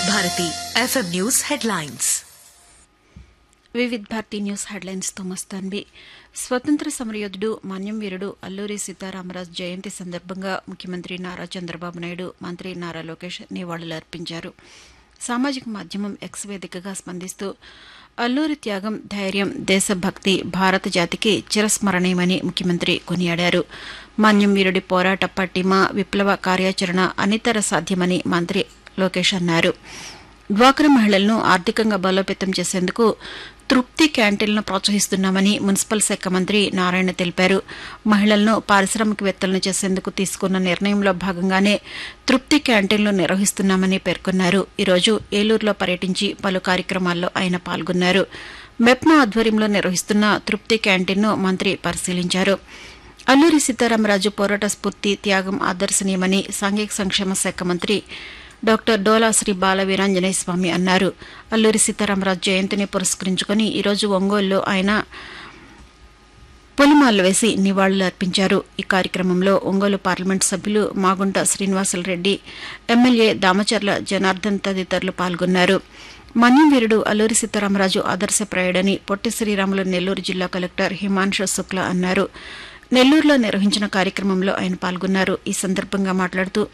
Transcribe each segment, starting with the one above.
Bharati FM news headlines Vividh Bharati news హెడ్లైన్స్తో మస్తాన్వి స్వతంత్ర సమరయోధుడు మన్యం వీరుడు అల్లూరి సీతారామరాజు జయంతి సందర్భంగా ముఖ్యమంత్రి నారా చంద్రబాబు నాయుడు మంత్రి నారా లోకేష్ నివాళులర్పించారు సామాజిక మాధ్యమం ఎక్స్ వేదికగా స్పందిస్తూ అల్లూరి త్యాగం ధైర్యం దేశభక్తి భారత జాతికి చిరస్మరణీయమని ముఖ్యమంత్రి కొనియాడారు మన్యం వీరుడి పోరాట పట్టిమ విప్లవ కార్యాచరణ అనితర సాధ్యమని మంత్రి లోకేష్ అన్నారు డ్వాక్రా మహిళలను ఆర్థికంగా బలోపేతం చేసేందుకు తృప్తి క్యాంటీన్లను ప్రోత్సహిస్తున్నామని మున్సిపల్ శాఖ మంత్రి నారాయణ తెలిపారు మహిళలను పారిశ్రామికవేత్తలను చేసేందుకు తీసుకున్న నిర్ణయంలో భాగంగానే తృప్తి క్యాంటీన్లు నిర్వహిస్తున్నామని పేర్కొన్నారు ఈరోజు ఏలూరులో పర్యటించి పలు కార్యక్రమాల్లో ఆయన పాల్గొన్నారు మెప్మా ఆధ్వర్యంలో నిర్వహిస్తున్న తృప్తి క్యాంటీన్ను మంత్రి పరిశీలించారు అల్లూరి సీతారామరాజు పోరాట స్ఫూర్తి త్యాగం ఆదర్శనీయమని సాంఘిక సంక్షేమ శాఖ మంత్రి డాక్టర్ డోలా శ్రీ బాల వీరాంజనేయ స్వామి అన్నారు అల్లూరి సీతారామరాజు జయంతిని పురస్కరించుకుని ఈరోజు ఒంగోలులో ఆయన పులిమాలు వేసి నివాళులు అర్పించారు ఈ కార్యక్రమంలో ఒంగోలు పార్లమెంట్ సభ్యులు మాగుంట శ్రీనివాసులరెడ్డి ఎమ్మెల్యే దామచర్ల జనార్దన్ తదితరులు పాల్గొన్నారు మన్యం వీరుడు అల్లూరి సీతారామరాజు ఆదర్శప్రాయుడని పొట్టి శ్రీరాములు నెల్లూరు జిల్లా కలెక్టర్ హిమాంశు శుక్లా అన్నారు నెల్లూరులో నిర్వహించిన కార్యక్రమంలో ఆయన పాల్గొన్నారు ఈ సందర్భంగా మాట్లాడుతూ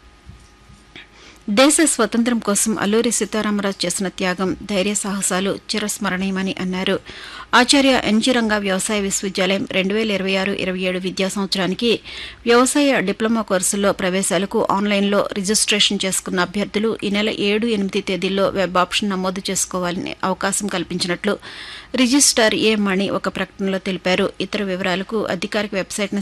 దేశ స్వతంత్రం కోసం అల్లూరి సీతారామరాజు చేసిన త్యాగం ధైర్య సాహసాలు చిరస్మరణీయమని అన్నారు ఆచార్య ఎన్జి రంగా వ్యవసాయ విశ్వవిద్యాలయం రెండు వేల ఇరవై ఆరు ఇరవై ఏడు విద్యా సంవత్సరానికి వ్యవసాయ డిప్లొమా కోర్సుల్లో ప్రవేశాలకు ఆన్లైన్లో రిజిస్ట్రేషన్ చేసుకున్న అభ్యర్థులు ఈ నెల ఏడు ఎనిమిది తేదీల్లో వెబ్ ఆప్షన్ నమోదు చేసుకోవాలని అవకాశం కల్పించినట్లు రిజిస్టార్ ఏ మణి ఒక ప్రకటనలో తెలిపారు ఇతర వివరాలకు అధికారిక వెబ్సైట్ను